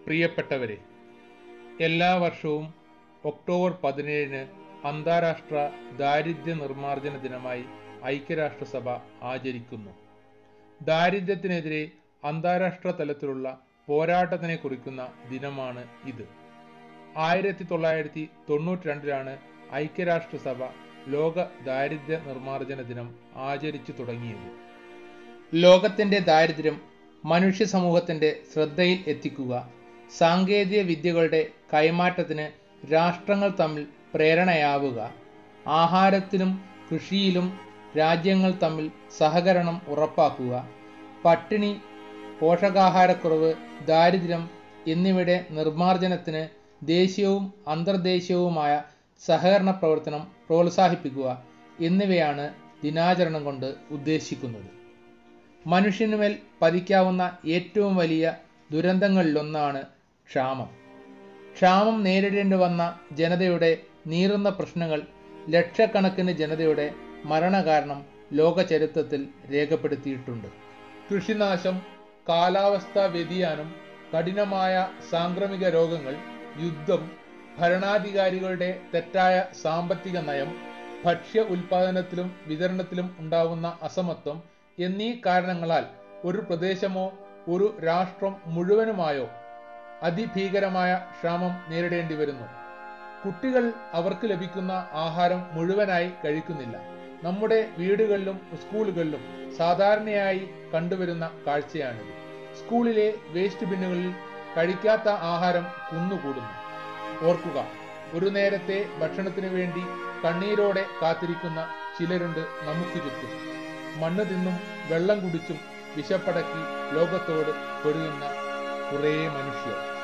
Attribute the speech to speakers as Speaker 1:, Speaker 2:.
Speaker 1: പ്രിയപ്പെട്ടവരെ എല്ലാ വർഷവും ഒക്ടോബർ പതിനേഴിന് അന്താരാഷ്ട്ര ദാരിദ്ര്യ നിർമ്മാർജ്ജന ദിനമായി ഐക്യരാഷ്ട്രസഭ ആചരിക്കുന്നു ദാരിദ്ര്യത്തിനെതിരെ അന്താരാഷ്ട്ര തലത്തിലുള്ള പോരാട്ടത്തിനെ കുറിക്കുന്ന ദിനമാണ് ഇത് ആയിരത്തി തൊള്ളായിരത്തി തൊണ്ണൂറ്റി രണ്ടിലാണ് ഐക്യരാഷ്ട്രസഭ ലോക ദാരിദ്ര്യ നിർമ്മാർജ്ജന ദിനം ആചരിച്ചു തുടങ്ങിയത് ലോകത്തിന്റെ ദാരിദ്ര്യം മനുഷ്യ സമൂഹത്തിന്റെ ശ്രദ്ധയിൽ എത്തിക്കുക സാങ്കേതിക വിദ്യകളുടെ കൈമാറ്റത്തിന് രാഷ്ട്രങ്ങൾ തമ്മിൽ പ്രേരണയാവുക ആഹാരത്തിലും കൃഷിയിലും രാജ്യങ്ങൾ തമ്മിൽ സഹകരണം ഉറപ്പാക്കുക പട്ടിണി പോഷകാഹാരക്കുറവ് ദാരിദ്ര്യം എന്നിവയുടെ നിർമ്മാർജ്ജനത്തിന് ദേശീയവും അന്തർദേശീയവുമായ സഹകരണ പ്രവർത്തനം പ്രോത്സാഹിപ്പിക്കുക എന്നിവയാണ് ദിനാചരണം കൊണ്ട് ഉദ്ദേശിക്കുന്നത് മനുഷ്യനുമേൽ പതിക്കാവുന്ന ഏറ്റവും വലിയ ദുരന്തങ്ങളിലൊന്നാണ് ക്ഷാമം ക്ഷാമം നേരിടേണ്ടി വന്ന ജനതയുടെ നീറുന്ന പ്രശ്നങ്ങൾ ലക്ഷക്കണക്കിന് ജനതയുടെ മരണകാരണം ലോക ചരിത്രത്തിൽ രേഖപ്പെടുത്തിയിട്ടുണ്ട് കൃഷിനാശം കാലാവസ്ഥാ വ്യതിയാനം കഠിനമായ സാംക്രമിക രോഗങ്ങൾ യുദ്ധം ഭരണാധികാരികളുടെ തെറ്റായ സാമ്പത്തിക നയം ഭക്ഷ്യ ഉൽപാദനത്തിലും വിതരണത്തിലും ഉണ്ടാവുന്ന അസമത്വം എന്നീ കാരണങ്ങളാൽ ഒരു പ്രദേശമോ ഒരു രാഷ്ട്രം മുഴുവനുമായോ അതിഭീകരമായ ക്ഷാമം നേരിടേണ്ടി വരുന്നു കുട്ടികൾ അവർക്ക് ലഭിക്കുന്ന ആഹാരം മുഴുവനായി കഴിക്കുന്നില്ല നമ്മുടെ വീടുകളിലും സ്കൂളുകളിലും സാധാരണയായി കണ്ടുവരുന്ന കാഴ്ചയാണിത് സ്കൂളിലെ വേസ്റ്റ് ബിന്നുകളിൽ കഴിക്കാത്ത ആഹാരം കുന്നുകൂടുന്നു ഓർക്കുക ഒരു നേരത്തെ ഭക്ഷണത്തിന് വേണ്ടി കണ്ണീരോടെ കാത്തിരിക്കുന്ന ചിലരുണ്ട് നമുക്ക് ചുറ്റും മണ്ണ് തിന്നും വെള്ളം കുടിച്ചും വിശപ്പടക്കി ലോകത്തോട് പൊരുതുന്ന കുറേ മനുഷ്യർ